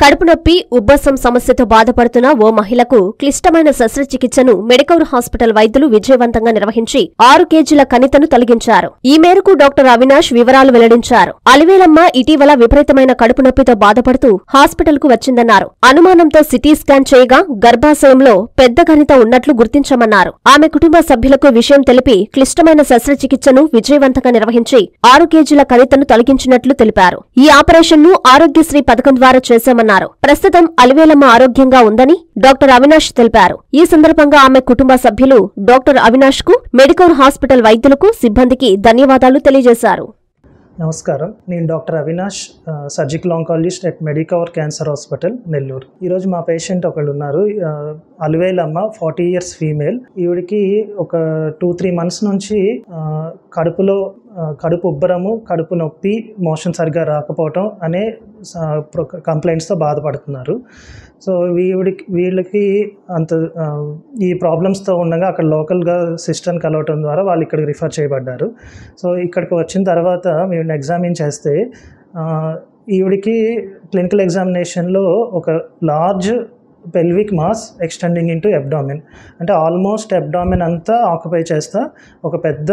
కడుపు నొప్పి ఉబ్బసం సమస్యతో బాధపడుతున్న ఓ మహిళకు క్లిష్టమైన శస్త్రచికిత్సను మెడికవర్ హాస్పిటల్ వైద్యులు విజయవంతంగా నిర్వహించి ఆరు కేజీల కణితను తొలగించారు ఈ మేరకు డాక్టర్ అవినాష్ వివరాలు వెల్లడించారు అలివేలమ్మ ఇటీవల విపరీతమైన కడుపు నొప్పితో బాధపడుతూ హాస్పిటల్ కు వచ్చిందన్నారు అనుమానంతో సిటీ స్కాన్ చేయగా గర్భాశయంలో పెద్ద కణిత ఉన్నట్లు గుర్తించామన్నారు ఆమె కుటుంబ సభ్యులకు విషయం తెలిపి క్లిష్టమైన శస్త్రచికిత్సను విజయవంతంగా నిర్వహించి ఆరు కేజీల కణితను తొలగించినట్లు తెలిపారు ఈ ఆపరేషన్ ను ఆరోగ్యశ్రీ పథకం ద్వారా చేశామన్నారు ప్రస్తుతం అలివేలమ్మ ఆరోగ్యంగా ఉందని డాక్టర్ అవినాష్ తెలిపారు ఈ సందర్భంగా ఆమె కుటుంబ సభ్యులు డాక్టర్ అవినాష్ కు మెడికల్ హాస్పిటల్ వైద్యులకు సిబ్బందికి ధన్యవాదాలు తెలియజేశారు నమస్కారం నేను doctor Avinash uh, surgical oncologist at Medicover cancer hospital Nellore ఈరోజు మా పేషెంట్ ఒకళ్ళు ఉన్నారు ఆ, అలివేలమ్మ ఫార్టీ ఇయర్స్ ఫీమేల్ ఈవిడికి ఒక టూ త్రీ మంత్స్ నుంచి ఆ, కడుపులో ఆ, కడుపు ఉబ్బరము కడుపు నొప్పి మోషన్ సరిగ్గా రాకపోవటం అనే కంప్లైంట్స్తో బాధపడుతున్నారు సో వీడికి వీళ్ళకి అంత ఆ, ఈ ప్రాబ్లమ్స్తో ఉండగా అక్కడ లోకల్గా సిస్టర్ని కలవటం ద్వారా వాళ్ళు ఇక్కడికి రిఫర్ చేయబడ్డారు సో ఇక్కడికి వచ్చిన తర్వాత మేము ఎగ్జామిన్ చేస్తే ఆ, ఈవిడికి క్లినికల్ ఎగ్జామినేషన్లో ఒక large pelvic mass extending into abdomen అంటే ఆల్మోస్ట్ ఎబ్డామిన్ అంతా ఆక్యుపై చేస్తా ఒక పెద్ద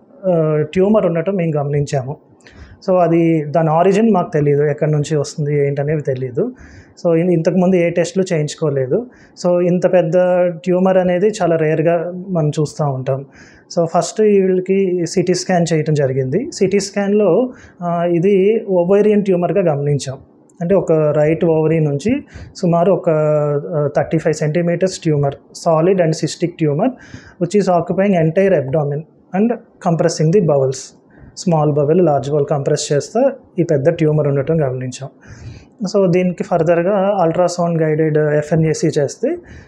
ట్యూమర్ ఉండటం మేము గమనించాము సో అది దాని ఆరిజిన్ మాకు తెలియదు ఎక్కడి నుంచి వస్తుంది ఏంటనేది తెలియదు సో ఇన్- ఇంతకుముందు ఏ టెస్ట్లు చేయించుకోలేదు సో ఇంత పెద్ద ట్యూమర్ అనేది చాలా రేర్గా మనం చూస్తూ ఉంటాం సో ఫస్ట్ వీళ్ళకి సిటీ స్కాన్ చేయటం జరిగింది సిటీ స్కాన్లో ఇది ఓవేరియన్ ట్యూమర్గా గమనించాం అంటే ఒక రైట్ ఓవరీ నుంచి సుమారు ఒక thirty five centimetres tumour solid and cystic tumour which is occupying entire abdomen and compressing the bowels small bowel large bowel compress చేస్తే ఈ పెద్ద ట్యూమర్ ఉండటం గమనించాం సో దీనికి ఫర్దర్గా అల్ట్రాసౌండ్ గైడెడ్ ఎఫ్ఎన్ఏసి చేస్తే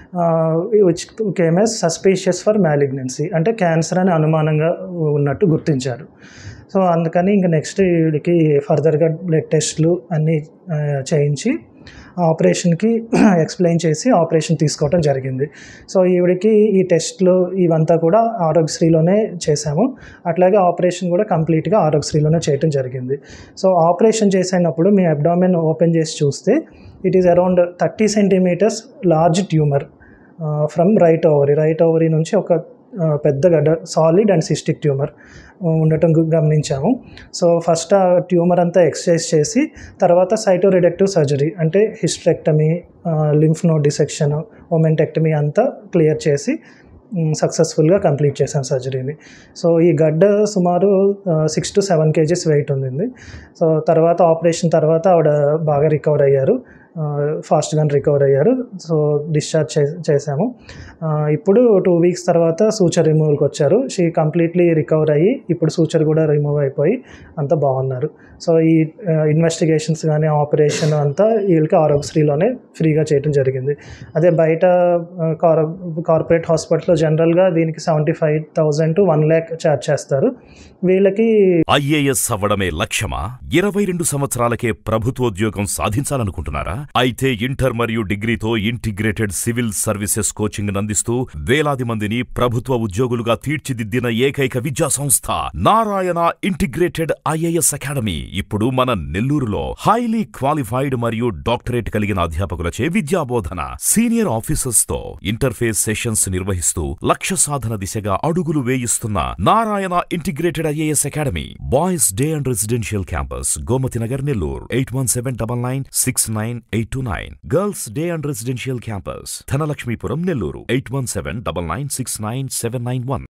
which came as suspicious for malignancy అంటే క్యాన్సర్ అని అనుమానంగా ఉన్నట్టు గుర్తించారు సో అందుకని ఇంకా నెక్స్ట్ వీడికి ఫర్దర్గా బ్లడ్ టెస్ట్లు అన్నీ ఆ, చేయించి ఆపరేషన్కి ఎక్స్ప్లెయిన్ చేసి ఆపరేషన్ తీసుకోవడం జరిగింది సో ఈవిడికి ఈ టెస్ట్లు ఇవంతా కూడా ఆరోగ్యశ్రీలోనే చేశాము అట్లాగే ఆపరేషన్ కూడా కంప్లీట్గా ఆరోగ్యశ్రీలోనే చేయడం జరిగింది సో ఆపరేషన్ చేసినప్పుడు మీ అబ్డామిన్ ఓపెన్ చేసి చూస్తే it is around thirty centimetres large tumour from right ovary right ovary నుంచి ఒక ఆ, పెద్ద గడ్డ సాలిడ్ అండ్ సిస్టిక్ ట్యూమర్ ఉండటం గు- గమనించాము సో ఫస్ట్ ఆ ట్యూమర్ అంతా ఎక్సర్సైజ్ చేసి తర్వాత సైటోరిడక్టివ్ సర్జరీ అంటే hysterectomy lymph node dissection omentectomy అంతా క్లియర్ చేసి సక్సెస్ఫుల్గా కంప్లీట్ చేశాం సర్జరీని సో ఈ గడ్డ సుమారు six to seven kgs weight ఉంది సో తర్వాత ఆపరేషన్ తర్వాత ఆవిడ బాగా రికవర్ అయ్యారు ఫాస్ట్గా రికవర్ అయ్యారు సో డిశ్చార్జ్ చే చేశాము ఆ, ఇప్పుడు టూ వీక్స్ తర్వాత సూచర్ రిమూవల్కి వచ్చారు షీ కంప్లీట్లీ రికవర్ అయ్యి ఇప్పుడు సూచర్ కూడా రిమూవ్ అయిపోయి అంతా బాగున్నారు సో ఈ ఇన్వెస్టిగేషన్స్ కానీ ఆపరేషన్ అంతా వీళ్ళకి ఆరోగ్యశ్రీలోనే ఫ్రీగా చేయడం జరిగింది అదే బయట ఆ, కార్ కార్పొరేట్ హాస్పిటల్లో జనరల్గా దీనికి seventy five thousand to one lakh charge చేస్తారు వీళ్ళకి ఐఏఎస్ అవ్వడమే లక్ష్యమా ఇరవై రెండు సంవత్సరాలకే ప్రభుత్వోద్యోగం సాధించాలనుకుంటున్నారా అయితే ఇంటర్ మరియు డిగ్రీతో ఇంటిగ్రేటెడ్ సివిల్ సర్వీసెస్ కోచింగ్ అందిస్తూ వేలాది మందిని ప్రభుత్వ ఉద్యోగులుగా తీర్చిదిద్దిన ఏకైక విద్యా సంస్థ నారాయణ ఇంటిగ్రేటెడ్ ఐఏఎస్ అకాడమీ ఇప్పుడు మన నెల్లూరులో హైలీ క్వాలిఫైడ్ మరియు డాక్టరేట్ కలిగిన అధ్యాపకులచే విద్యాబోధన సీనియర్ ఆఫీసర్స్ తో ఇంటర్ఫేస్ సెషన్స్ నిర్వహిస్తూ లక్ష్య సాధన దిశగా అడుగులు వేయిస్తున్న Narayana integrated IAS academy boys day and residential campus Gomathi Nagar Nellore eight one seven double nine six nine eight two nine girls day and residential campus Dhanalakshmipuram Nellore eight one seven double nine six nine seven nine one